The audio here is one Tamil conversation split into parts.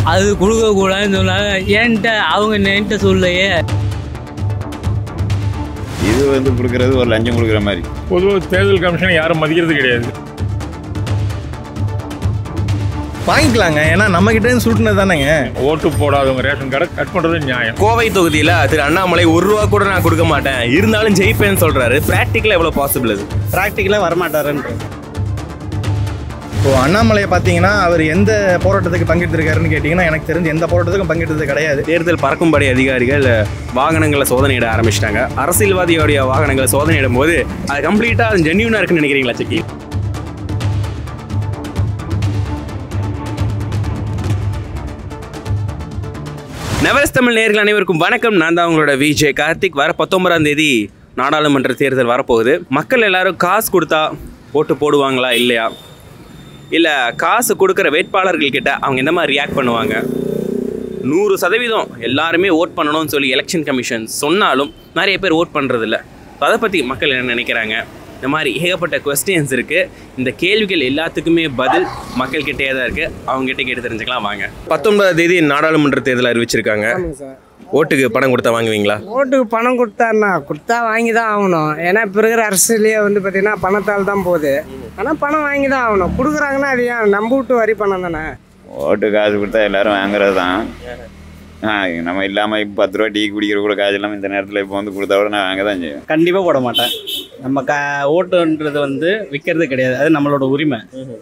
அது கொடுக்க கூடாதுன்னு சொன்னாங்க என்கிட்ட அவங்க என்கிட்ட சொல்லலையே இது வந்து கொடுக்கறது ஒரு லஞ்சம் கொடுக்குற மாதிரி பொதுவாக தேர்தல் கமிஷனை யாரும் மதிக்கிறது கிடையாது வாங்கிக்கலாங்க ஏன்னா நம்ம கிட்ட இருந்து சுருட்டுனது தானேங்க ஓட்டு போடாதவங்க ரேஷன் கார்டை கட் பண்ணுறது நியாயம் கோவை தொகுதியில் திரு அண்ணாமலை ஒரு ரூபா கூட நான் கொடுக்க மாட்டேன் இருந்தாலும் ஜெயிப்பேன்னு சொல்றாரு பிராக்டிக்கலா எவ்வளவு பாசிபிள் அது ப்ராக்டிக்கலாக வரமாட்டாருன்ற இப்போ அண்ணாமலையை பார்த்தீங்கன்னா அவர் எந்த போராட்டத்துக்கு பங்கெடுத்திருக்காருன்னு கேட்டிங்கன்னா எனக்கு தெரிஞ்சு எந்த போராட்டத்துக்கும் பங்கெடுத்தது கிடையாது தேர்தல் பறக்கும்படை அதிகாரிகள் வாகனங்களை சோதனையிட ஆரம்பிச்சிட்டாங்க அரசியல்வாதியோடைய வாகனங்களை சோதனையிடும் போது அது கம்ப்ளீட்டா ஜென்யூனா இருக்குன்னு நினைக்கிறீங்களா செக்கி நவரஸ் தமிழ் நேர்கள் அனைவருக்கும் வணக்கம் நான் தான் உங்களோட விஜய் கார்த்திக் வர பத்தொன்பதாம் தேதி நாடாளுமன்ற தேர்தல் வரப்போகுது மக்கள் எல்லாரும் காசு கொடுத்தா ஓட்டு போடுவாங்களா இல்லையா இல்லை காசு கொடுக்குற வேட்பாளர்கள் கிட்ட அவங்க எந்த மாதிரி ரியாக்ட் பண்ணுவாங்க நூறு சதவீதம் எல்லாருமே ஓட் பண்ணணும்னு சொல்லி எலெக்ஷன் கமிஷன் சொன்னாலும் நிறைய பேர் ஓட் பண்ணுறதில்ல அதை பற்றி மக்கள் என்ன நினைக்கிறாங்க இந்த மாதிரி ஏகப்பட்ட கொஸ்டின்ஸ் இருக்குது இந்த கேள்விகள் எல்லாத்துக்குமே பதில் மக்கள்கிட்டே தான் இருக்குது அவங்ககிட்ட கேட்டு தெரிஞ்சுக்கலாம் வாங்க பத்தொன்பதாம் தேதி நாடாளுமன்ற தேர்தல் அறிவிச்சிருக்காங்க ஓட்டுக்கு பணம் கொடுத்தா வாங்குவீங்களா ஓட்டுக்கு பணம் கொடுத்தாருண்ணா கொடுத்தா வாங்கி தான் ஆகணும் ஏன்னா இப்போ இருக்கிற அரசுலேயே வந்து பார்த்தீங்கன்னா பணத்தால் தான் போகுது ஆனால் பணம் வாங்கி தான் ஆகணும் கொடுக்குறாங்கன்னா அது ஏன் நம்ம விட்டு வரி பணம் தானே ஓட்டு காசு கொடுத்தா எல்லாரும் வாங்குறது தான் ஆ, நம்ம இல்லாமல் இப்போ பத்து ரூபா டீ குடிக்கிற கூட காசு இல்லாமல் இந்த நேரத்தில் இப்போ வந்து கொடுத்தா கூட நான் வாங்க தான் செய்வேன் கண்டிப்பாக போட மாட்டேன் நம்ம க ஓட்டுன்றது வந்து விற்கிறது கிடையாது அது நம்மளோட உரிமை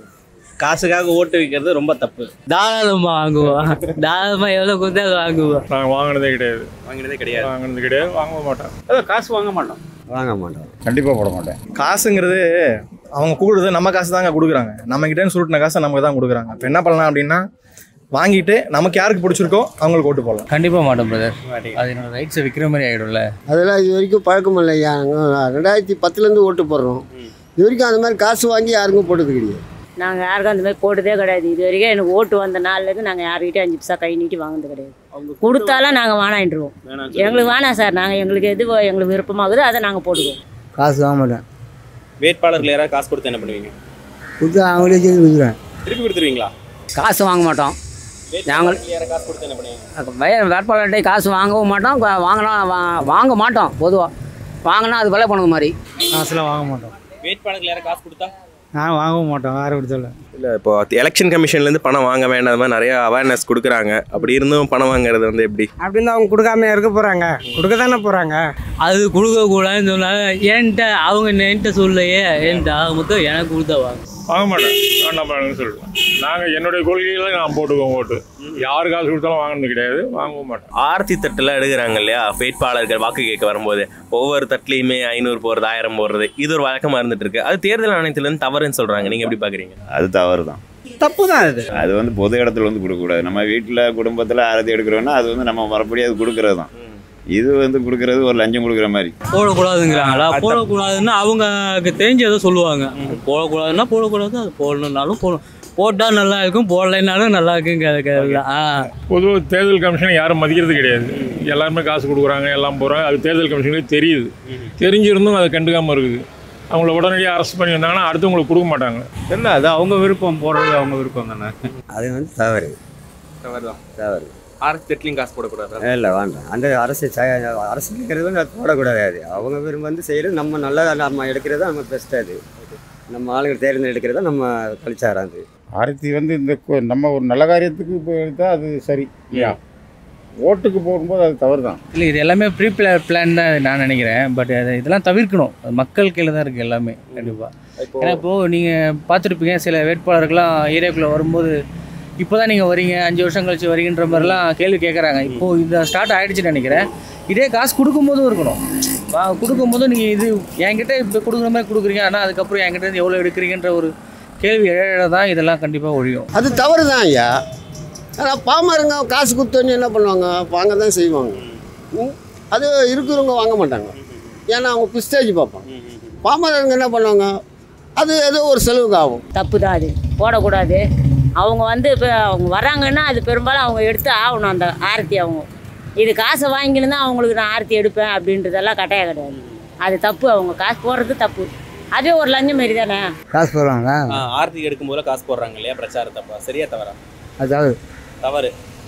காசுக்காக ஓட்டு விற்கிறது ரொம்ப தப்பு தாராளமாக வாங்குவோம் தாராளமாக எவ்வளோ கொடுத்தா வாங்குவோம் நாங்கள் வாங்கினதே கிடையாது வாங்கினதே கிடையாது வாங்கினது கிடையாது வாங்க மாட்டோம் அதான் காசு வாங்க மாட்டோம் வாங்க மாட்டோம் கண்டிப்பாக போட மாட்டேன் காசுங்கிறது அவங்க கொடுக்குறது நம்ம காசு தாங்க கொடுக்குறாங்க நம்ம கிட்ட இருந்து சுருட்டின காசை நமக்கு தான் கொடுக்குறாங்க இப்போ என்ன பண்ணலாம் அப்படின்னா வாங்கிட்டு நமக்கு யாருக்கு பிடிச்சிருக்கோ அவங்களுக்கு ஓட்டு போடலாம் கண்டிப்பாக மாட்டோம் பிரதர் அது என்னோட ரைட்ஸை விற்கிற மாதிரி ஆகிடும்ல அதெல்லாம் இது வரைக்கும் பழக்கம் இல்லையா ரெண்டாயிரத்தி பத்துலேருந்து ஓட்டு போடுறோம் இது வரைக்கும் அந்த மாதிரி காசு வாங்கி யாருக்கும் போட்டது கிடையாது நாங்கள் யாருக்கும் அந்த மாதிரி போட்டதே கிடையாது இது வரைக்கும் எனக்கு ஓட்டு வந்த நாள்லேருந்து நாங்கள் யார்கிட்டயும் அஞ்சு பைசா கை நீட்டி வாங்கினது கிடையாது கொடுத்தாலும் நாங்கள் வானாயிட்டுருவோம் எங்களுக்கு வேணாம் சார் நாங்கள் எங்களுக்கு எது எங்களுக்கு விருப்பமாகுதோ அதை நாங்கள் போட்டுக்குவோம் காசு வாங்க மாட்டேன் வேட்பாளர்கள் யாராவது காசு கொடுத்து என்ன பண்ணுவீங்க கொடுத்து அவங்களே செய்து கொடுக்குறேன் திருப்பி கொடுத்துருவீங்களா காசு வாங்க மாட்டோம் நாங்கள் யாராவது காசு கொடுத்து என்ன பண்ணுவீங்க வய வேட்பாளர்கிட்ட காசு வாங்கவும் மாட்டோம் வா- வாங்கினா வா- வாங்க மாட்டோம் பொதுவாக வாங்கினா அது விலை போனது மாதிரி காசுலாம் வாங்க மாட்டோம் வேட்பாளர்கள் யாராவது காசு கொடுத்தா நான் வாங்கவும் மாட்டோம் யாரும் கொடுத்தாலும் இல்லை இப்போ எலெக்ஷன் கமிஷன்லேருந்து பணம் வாங்க வேண்டாம் மாதிரி நிறைய அவேர்னஸ் கொடுக்குறாங்க அப்படி இருந்தும் பணம் வாங்குறது வந்து எப்படி அப்படின்னு அவங்க கொடுக்காம இருக்க போகிறாங்க கொடுக்க தானே போகிறாங்க அது கொடுக்க கூடாதுன்னு சொன்னாங்க என்கிட்ட அவங்க என்கிட்ட சொல்லலையே என்கிட்ட ஆக மொத்தம் எனக்கு கொடுத்தா வாங்க வாங்க மாட்டேன் வேண்டாம் பாருங்கன்னு சொல்லுவேன் நாங்கள் என்னுடைய கொள்கைகளை நான் போட்டுக்குவோம் ஓட்டு யார் காசு கொடுத்தாலும் வாங்கினது கிடையாது வாங்கவும் மாட்டேன் ஆர்த்தி தட்டுலாம் எடுக்கிறாங்க இல்லையா வேட்பாளர்கள் வாக்கு கேட்க வரும்போது ஒவ்வொரு தட்டுலையுமே ஐநூறு போடுறது ஆயிரம் போடுறது இது ஒரு வழக்கமாக இருந்துட்டு இருக்கு அது தேர்தல் ஆணையத்துலேருந்து தவறுன்னு சொல்கிறாங்க நீங்கள் எப்படி பார்க்குறீங்க அது தவறு தான் தப்பு தான் அது அது வந்து பொது இடத்துல வந்து கொடுக்கக்கூடாது நம்ம வீட்டில் குடும்பத்தில் ஆரத்தி எடுக்கிறோன்னா அது வந்து நம்ம மறுபடியும் அது கொடுக்கறது தான் இது வந்து கொடுக்கறது ஒரு லஞ்சம் கொடுக்குற மாதிரி போடக்கூடாதுங்கிறாங்களா போடக்கூடாதுன்னா அவங்களுக்கு தெரிஞ்சு ஏதோ சொல்லுவாங்க போடக்கூடாதுன்னா போடக்கூடாது அது போடணுன்னாலும் போடணும் போட்டால் நல்லா இருக்கும் போடலைன்னாலும் நல்லா இருக்குங்கிறது ஆ பொதுவாக தேர்தல் கமிஷனை யாரும் மதிக்கிறது கிடையாது எல்லாருமே காசு கொடுக்குறாங்க எல்லாம் போகிறாங்க அது தேர்தல் கமிஷனுக்கு தெரியுது தெரிஞ்சிருந்தும் அதை கண்டுக்காமல் இருக்குது அவங்கள உடனடியாக அரெஸ்ட் பண்ணி வந்தாங்கன்னா அடுத்தவங்களுக்கு கொடுக்க மாட்டாங்க இல்லை அது அவங்க விருப்பம் போடுறது அவங்க விருப்பம் தானே அது வந்து தவறு தவறு தான் தவறு ஆர்த்தி தட்டுலையும் காசு போடக்கூடாது இல்லை வேண்டாம் அந்த அரசு அரசு இருக்கிறது வந்து அது போடக்கூடாது அது அவங்க விரும்பம் வந்து செய்கிறது நம்ம நல்லதாக நம்ம எடுக்கிறது நம்ம பெஸ்ட்டு அது நம்ம ஆளுங்க தேர்ந்தெடுக்கிறத நம்ம கழிச்சாரம் அது ஆரத்தி வந்து இந்த கு- நம்ம ஒரு நல்ல காரியத்துக்கு இப்போ எடுத்தால் அது சரி இல்லையா ஓட்டுக்கு போகும்போது அது தவறு தான் இல்லை இது எல்லாமே ப்ரீ பிளா பிளான் தான் நான் நினைக்கிறேன் பட் அது இதெல்லாம் தவிர்க்கணும் அது மக்கள் கீழே தான் இருக்குது எல்லாமே கண்டிப்பாக ஏன்னா இப்போது நீங்கள் பார்த்துருப்பீங்க சில வேட்பாளர்கள்லாம் ஏரியாக்குள்ளே வரும்போது இப்போ தான் நீங்கள் வரீங்க அஞ்சு வருஷம் கழிச்சு வரீங்கன்ற மாதிரிலாம் கேள்வி கேட்குறாங்க இப்போது இந்த ஸ்டார்ட் ஆகிடுச்சுன்னு நினைக்கிறேன் இதே காசு கொடுக்கும்போதும் இருக்கணும் வா கொடுக்கும்போதும் நீங்கள் இது என்கிட்ட இப்போ கொடுக்குற மாதிரி கொடுக்குறீங்க ஆனால் அதுக்கப்புறம் என்கிட்ட இருந்து எவ்வளோ எடுக்கிறீங்கன்ற ஒரு கேள்வி எழ எழ தான் இதெல்லாம் கண்டிப்பாக ஒழியும் அது தவறு தான் ஐயா ஆனால் பாமரங்க காசு கொடுத்தோன்னு என்ன பண்ணுவாங்க வாங்க தான் செய்வாங்க ம்? அது இருக்கிறவங்க வாங்க மாட்டாங்க ஏன்னா அவங்க பிஸ்டேஜ் பார்ப்பாங்க பாமரங்க என்ன பண்ணுவாங்க அது ஏதோ ஒரு செலவுக்கு ஆகும் தப்பு தான் அது போடக்கூடாது அவங்க வந்து இப்போ அவங்க வராங்கன்னா அது பெரும்பாலும் அவங்க எடுத்து ஆகணும் அந்த ஆரத்தி அவங்க இது காசை வாங்கின்னு தான் அவங்களுக்கு நான் ஆரத்தி எடுப்பேன் அப்படின்றதெல்லாம் கட்டாயம் கிடையாது அது தப்பு அவங்க காசு போடுறது தப்பு அதே ஒரு லஞ்சம் மாரி தானே காசு போடுவாங்க ஆர்த்தி எடுக்கும் போது காசு போடுறாங்க இல்லையா பிரச்சாரத்தப்பா சரியா தவறா அதாவது தவறு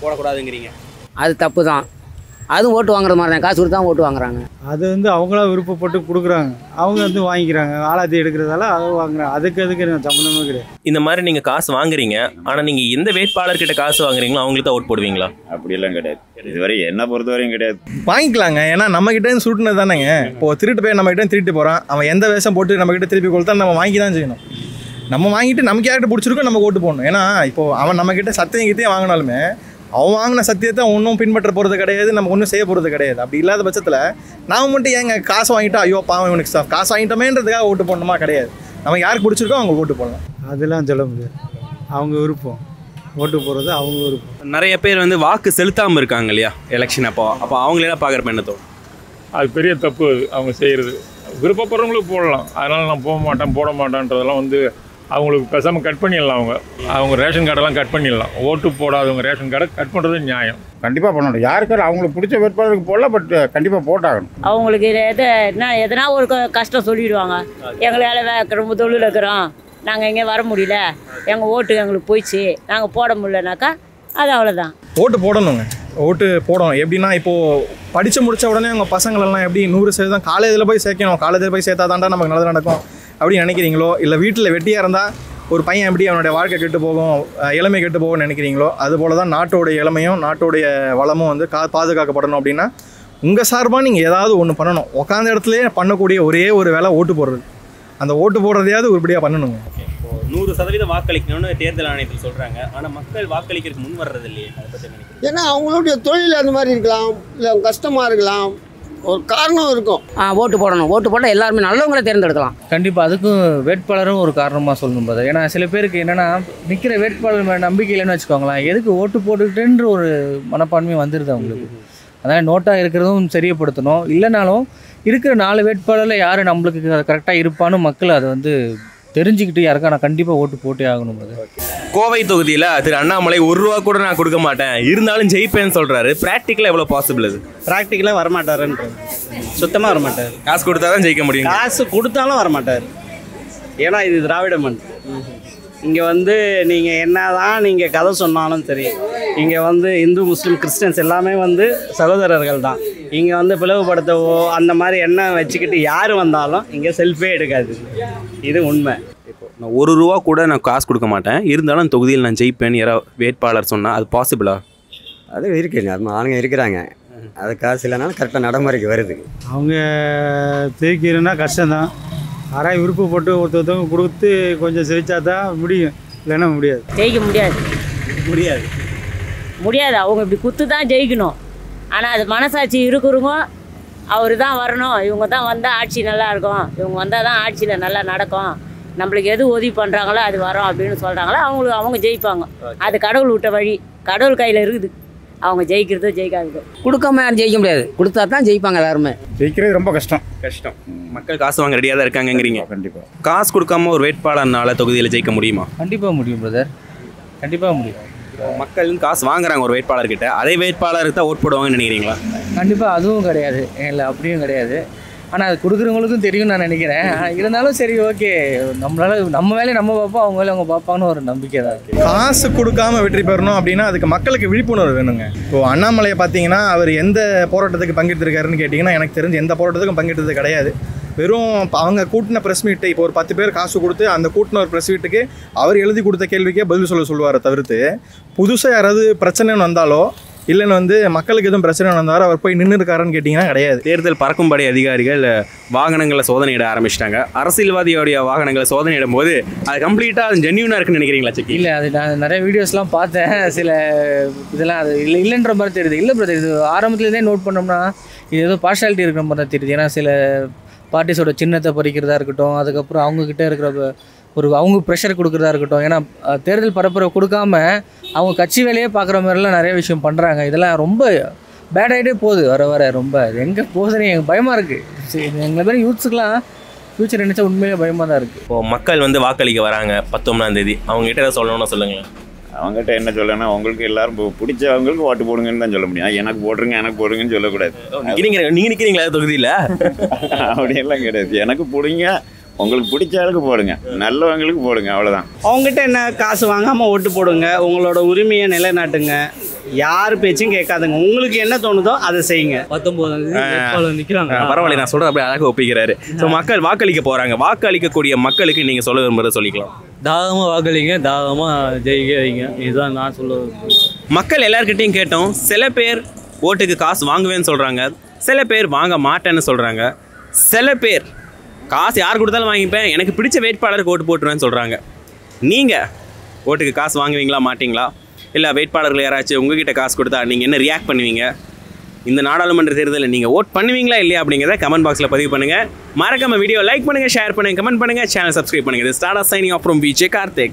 போடக்கூடாதுங்கிறீங்க அது தப்பு தான் அதுவும் ஓட்டு வாங்குற மாதிரி தான் காசு கொடுத்து தான் ஓட்டு வாங்குறாங்க அது வந்து அவங்களா விருப்பப்பட்டு கொடுக்குறாங்க அவங்க வந்து வாங்கிக்கிறாங்க ஆளாத்தி எடுக்கிறதால அதை வாங்குறாங்க அதுக்கு அதுக்கு எனக்கு சம்மந்தமே கிடையாது இந்த மாதிரி நீங்கள் காசு வாங்குறீங்க ஆனால் நீங்கள் எந்த வேட்பாளர்கிட்ட காசு வாங்குறீங்களோ அவங்களுக்கு தான் ஓட் போடுவீங்களா அப்படியெல்லாம் கிடையாது இதுவரை என்ன பொறுத்தவரையும் கிடையாது வாங்கிக்கலாங்க ஏன்னா நம்ம கிட்ட இருந்து சுருட்டுனது தானேங்க இப்போ திருட்டு போய் நம்ம கிட்ட இருந்து திருட்டு போகிறான் அவன் எந்த வேஷம் போட்டு நம்ம கிட்ட திருப்பி கொடுத்தா நம்ம வாங்கி தான் செய்யணும் நம்ம வாங்கிட்டு நமக்கு யார்கிட்ட பிடிச்சிருக்கோ நம்ம ஓட்டு போடணும் ஏன்னா இப்போ அவன் நம்ம கிட்ட சத்தியம் கிட்டே வாங்கினாலுமே அவன் வாங்கின சத்தியத்தை ஒன்றும் பின்பற்ற போகிறது கிடையாது நம்ம ஒன்றும் செய்ய போகிறது கிடையாது அப்படி இல்லாத பட்சத்தில் நாம மட்டும் ஏங்க காசு வாங்கிட்டா ஐயோ பாவம் இவனுக்கு சா- காசு வாங்கிட்டோமேன்றதுக்காக ஓட்டு போடணுமா கிடையாது நம்ம யாருக்கு பிடிச்சிருக்கோ அவங்க ஓட்டு போடலாம் அதெல்லாம் சொல்ல முடியாது அவங்க விருப்பம் ஓட்டு போடுறது அவங்க விருப்பம் நிறைய பேர் வந்து வாக்கு செலுத்தாமல் இருக்காங்க இல்லையா எலெக்ஷன் அப்போ அப்போ அவங்களெல்லாம் பார்க்குறப்ப என்ன தோணும் அது பெரிய தப்பு அது அவங்க செய்கிறது விருப்பப்படுறவங்களுக்கு போடலாம் அதனால் நான் போக மாட்டேன் போட மாட்டேன்றதெல்லாம் வந்து அவங்களுக்கு பேசாமல் கட் பண்ணிடலாம் அவங்க அவங்க ரேஷன் கார்டெல்லாம் கட் பண்ணிடலாம் ஓட்டு போடாதவங்க ரேஷன் கார்டை கட் பண்ணுறது நியாயம் கண்டிப்பாக பண்ணணும் யாருக்காரும் அவங்களுக்கு பிடிச்ச வேட்பாளருக்கு போடலாம் பட் கண்டிப்பாக போட்டாகணும் அவங்களுக்கு இது எது என்ன எதனா ஒரு க- கஷ்டம் சொல்லிடுவாங்க எங்களால் வே- ரொம்ப தொழில் இருக்கிறோம் நாங்கள் எங்கேயும் வர முடியல எங்கள் ஓட்டு எங்களுக்கு போயிடுச்சு நாங்கள் போட முடியலனாக்கா அது அவ்வளோதான் ஓட்டு போடணுங்க ஓட்டு போடணும் எப்படின்னா இப்போது படித்து முடிச்ச உடனே அவங்க பசங்களெல்லாம் எப்படி நூறு சதவீதம் காலேஜில் போய் சேர்க்கணும் காலேஜில் போய் சேர்த்தா தாண்டா நமக்கு நல்லது நடக்கும் அப்படின்னு நினைக்கிறீங்களோ இல்லை வீட்டில் வெட்டியாக இருந்தால் ஒரு பையன் எப்படி அவனுடைய வாழ்க்கை கெட்டு போகும் அஹ் இளமை கெட்டு போகும்னு நினைக்கிறீங்களோ அதுபோல தான் நாட்டோடைய இளமையும் நாட்டோடைய வளமும் வந்து கா பாதுகாக்கப்படணும் அப்படின்னா உங்கள் சார்பாக நீங்கள் ஏதாவது ஒன்று பண்ணணும் உட்காந்த இடத்துலயே பண்ணக்கூடிய ஒரே ஒரு வேலை ஓட்டு போடுறது அந்த ஓட்டு போடுறதையாவது உருப்படியாக பண்ணணுங்க நூறு சதவீதம் வாக்களிக்கணும்னு தேர்தல் ஆணையத்தில் சொல்கிறாங்க ஆனால் மக்கள் வாக்களிக்கிறதுக்கு முன் வர்றது இல்லையே அதை பற்றி நினைக்கிறேன் ஏன்னா அவங்களுடைய தொழில் அந்த மாதிரி இருக்கலாம் இல்லை கஷ்டமாக இருக்கலாம் ஒரு காரணம் இருக்கும் ஆ ஓட்டு போடணும் ஓட்டு போட்டால் எல்லாருமே நல்லவங்கள தேர்ந்தெடுக்கலாம் கண்டிப்பாக அதுக்கும் வேட்பாளரும் ஒரு காரணமாக சொல்லணும் brother. ஏன்னா சில பேருக்கு என்னென்னா நிற்கிற வேட்பாளர் மேலே நம்பிக்கை இல்லைன்னு வச்சுக்கோங்களேன் எதுக்கு ஓட்டு போட்டுக்கிட்டுன்ற ஒரு மனப்பான்மை வந்துடுது அவங்களுக்கு அதான் நோட்டாக இருக்கிறதும் தெரியப்படுத்தணும் இல்லைனாலும் இருக்கிற நாலு வேட்பாளரில் யார் நம்மளுக்கு கரெக்டாக இருப்பான்னு மக்கள் அதை வந்து தெரிஞ்சுக்கிட்டு யாருக்கா நான் கண்டிப்பாக ஓட்டு போட்டே ஆகணும் brother. கோவை தொகுதியில் திரு அண்ணாமலை ஒரு ரூபா கூட நான் கொடுக்க மாட்டேன் இருந்தாலும் ஜெயிப்பேன்னு சொல்கிறாரு ப்ராக்டிக்கலாக எவ்வளோ பாசிபிள் அது ப்ராக்டிக்கலாக வரமாட்டாருன்றது சுத்தமாக வரமாட்டார் காசு கொடுத்தா தான் ஜெயிக்க முடியும் காசு கொடுத்தாலும் வரமாட்டார் ஏன்னா இது திராவிட மண் இங்கே வந்து நீங்கள் என்னதான் நீங்கள் கதை சொன்னாலும் சரி இங்கே வந்து இந்து முஸ்லீம் கிறிஸ்டியன்ஸ் எல்லாமே வந்து சகோதரர்கள் தான் இங்கே வந்து பிளவுபடுத்தவோ அந்த மாதிரி எண்ணம் வச்சுக்கிட்டு யார் வந்தாலும் இங்கே செல்ஃபே எடுக்காது இது உண்மை நான் ஒரு ரூபா கூட நான் காசு கொடுக்க மாட்டேன் இருந்தாலும் தொகுதியில் நான் ஜெயிப்பேன்னு யாராவது வேட்பாளர் சொன்னால் அது பாசிபிளா அது இருக்குங்க அது ஆளுங்க இருக்கிறாங்க அது காசு இல்லைனாலும் கரெக்டாக நடைமுறைக்கு வருது அவங்க ஜெயிக்கிறதுனா கஷ்டம்தான் யாராவது விருப்பப்பட்டு ஒருத்தொருத்தவங்க கொடுத்து கொஞ்சம் செவிச்சா தான் முடியும் இல்லைன்னா முடியாது ஜெயிக்க முடியாது முடியாது முடியாது அவங்க இப்படி குத்து தான் ஜெயிக்கணும் ஆனால் அது மனசாட்சி இருக்கிறவங்க அவர் தான் வரணும் இவங்க தான் வந்தால் ஆட்சி நல்லா இருக்கும் இவங்க வந்தால் தான் ஆட்சியில் நல்லா நடக்கும் நம்மளுக்கு எது உதவி பண்ணுறாங்களோ அது வரும் அப்படின்னு சொல்கிறாங்களோ அவங்களுக்கு அவங்க ஜெயிப்பாங்க அது கடவுள் விட்ட வழி கடவுள் கையில் இருக்குது அவங்க ஜெயிக்கிறதோ ஜெயிக்காததோ கொடுக்காம யாரும் ஜெயிக்க முடியாது கொடுத்தா தான் ஜெயிப்பாங்க எல்லாருமே ஜெயிக்கிறது ரொம்ப கஷ்டம் கஷ்டம் மக்கள் காசு வாங்க ரெடியாக தான் இருக்காங்கங்கிறீங்க கண்டிப்பாக காசு கொடுக்காம ஒரு வேட்பாளர்னால தொகுதியில் ஜெயிக்க முடியுமா கண்டிப்பாக முடியும் பிரதர் கண்டிப்பாக முடியும் மக்கள் காசு வாங்குறாங்க ஒரு வேட்பாளர்கிட்ட அதே வேட்பாளருக்கு தான் ஓட் போடுவாங்கன்னு நினைக்கிறீங்களா கண்டிப்பாக அதுவும் கிடையாது இல்லை அப்படியும் கிடையாது ஆனால் அது கொடுக்குறவங்களுக்கும் தெரியும் நான் நினைக்கிறேன் ஆனா, இருந்தாலும் சரி ஓகே நம்மளால நம்ம வேலையை நம்ம பார்ப்போம் அவங்க வேலையை அவங்க பார்ப்பாங்கன்னு ஒரு நம்பிக்கை தான் இருக்குது காசு கொடுக்காம வெற்றி பெறணும் அப்படின்னா அதுக்கு மக்களுக்கு விழிப்புணர்வு வேணுங்க இப்போ அண்ணாமலையை பார்த்தீங்கன்னா அவர் எந்த போராட்டத்துக்கு பங்கெடுத்திருக்காருன்னு கேட்டிங்கன்னா எனக்கு தெரிஞ்சு எந்த போராட்டத்துக்கும் பங்கெடுத்தது கிடையாது வெறும் இப்ப அவங்க கூட்டின ப்ரெஸ் மீட்டு இப்போ ஒரு பத்து பேர் காசு கொடுத்து அந்த கூட்டின ஒரு ப்ரெஸ் மீட்டுக்கு அவர் எழுதி கொடுத்த கேள்விக்கே பதில் சொல்ல சொல்லுவாரை தவிர்த்து புதுசாக யாராவது பிரச்சனைன்னு வந்தாலோ இல்லைன்னு வந்து மக்களுக்கு எதுவும் பிரச்சனை வந்தாரோ அவர் போய் நின்று இருக்காருன்னு கேட்டிங்கன்னா கிடையாது தேர்தல் பறக்கும்படை அதிகாரிகள் வாகனங்களை சோதனையிட ஆரம்பிச்சிட்டாங்க அரசியல்வாதியோடைய வாகனங்களை சோதனையிடும் போது அது கம்ப்ளீட்டாக அது ஜென்யூனாக இருக்குன்னு நினைக்கிறீங்களா செக்கி இல்லை அது நான் நிறைய வீடியோஸ்லாம் பார்த்தேன் சில இதெல்லாம் அது இல்லை இல்லைன்ற மாதிரி தெரியுது இல்லை பிரதர் இது ஆரம்பத்துலேருந்தே நோட் பண்ணோம்னா இது ஏதோ பார்ஷாலிட்டி இருக்கிற மாதிரி தான் தெரியுது ஏன்னா சில பார்ட்டிஸோட சின்னத்தை பறிக்கிறதா இருக்கட்டும் அதுக்கப்புறம் அவங்கக்கிட்ட இருக்கிற ப- ஒரு அவங்க ப்ரெஷர் கொடுக்குறதா இருக்கட்டும் ஏன்னா அஹ், தேர்தல் பரப்புரை கொடுக்காம அவங்க கட்சி வேலையே பார்க்குற மாதிரிலாம் நிறைய விஷயம் பண்ணுறாங்க இதெல்லாம் ரொம்ப பேட் ஆகிட்டே போகுது வர வர ரொம்ப எங்கே போகுதுன்னு எனக்கு பயமாக இருக்குது எங்களை மாதிரி யூத்ஸுக்கெலாம் ஃப்யூச்சர் நினச்சா உண்மையிலே பயமாக தான் இருக்குது இப்போ மக்கள் வந்து வாக்களிக்க வராங்க பத்தொன்பதாம் தேதி அவங்க கிட்ட ஏதாவது சொல்லணும்னு சொல்லுங்களேன் அவங்ககிட்ட என்ன சொல்லணும் உங்களுக்கு எல்லாரும் பு- பிடிச்சவங்களுக்கு ஓட்டு போடுங்கன்னு தான் சொல்ல முடியும் எனக்கு போடுறீங்க எனக்கு போடுங்கன்னு சொல்லக்கூடாது நிற்கிறீங்க நீங்கள் நிற்கிறீங்களா தொகுதியில் அப்படியெல்லாம் கிடையாது எனக்கு பிடிங்க உங்களுக்கு பிடிச்ச ஆளுக்கு போடுங்க நல்லவங்களுக்கு போடுங்க அவ்வளோதான் அவங்ககிட்ட என்ன காசு வாங்காமல் ஓட்டு போடுங்க உங்களோட உரிமையை நிலைநாட்டுங்க யார் பேச்சும் கேட்காதுங்க உங்களுக்கு என்ன தோணுதோ அதை செய்யுங்க ஆ, பரவாயில்ல நான் சொல்றது அப்படியே அழகாக ஒப்பிக்கிறாரு ஸோ மக்கள் வாக்களிக்க போறாங்க வாக்களிக்கக்கூடிய மக்களுக்கு நீங்க சொல்ல விரும்புறத சொல்லிக்கலாம் தாராளமாக வாக்களிங்க தாராளமாக ஜெயிக்க வைங்க இதுதான் நான் சொல்ல மக்கள் எல்லார்கிட்டையும் கேட்டோம் சில பேர் ஓட்டுக்கு காசு வாங்குவேன்னு சொல்றாங்க சில பேர் வாங்க மாட்டேன்னு சொல்றாங்க சில பேர் காசு யார் கொடுத்தாலும் வாங்கிப்பேன் எனக்கு பிடிச்ச வேட்பாளருக்கு ஓட்டு போட்டுருவேன்னு சொல்றாங்க நீங்க ஓட்டுக்கு காசு வாங்குவீங்களா மாட்டீங்களா இல்லை வேட்பாளர்கள் யாராச்சும் உங்ககிட்ட காசு கொடுத்தா நீங்கள் என்ன ரியாக்ட் பண்ணுவீங்க இந்த நாடாளுமன்ற தேர்தலில் நீங்கள் ஓட் பண்ணுவீங்களா இல்லையா அப்படிங்கிறத கமெண்ட் பாக்ஸில் பதிவு பண்ணுங்கள் மறக்காம வீடியோ லைக் பண்ணுங்கள் ஷேர் பண்ணுங்கள் கமெண்ட் பண்ணுங்கள் சேனல் சப்ஸ்கிரைப் பண்ணுங்கள் இது start signing off from Vijay Karthik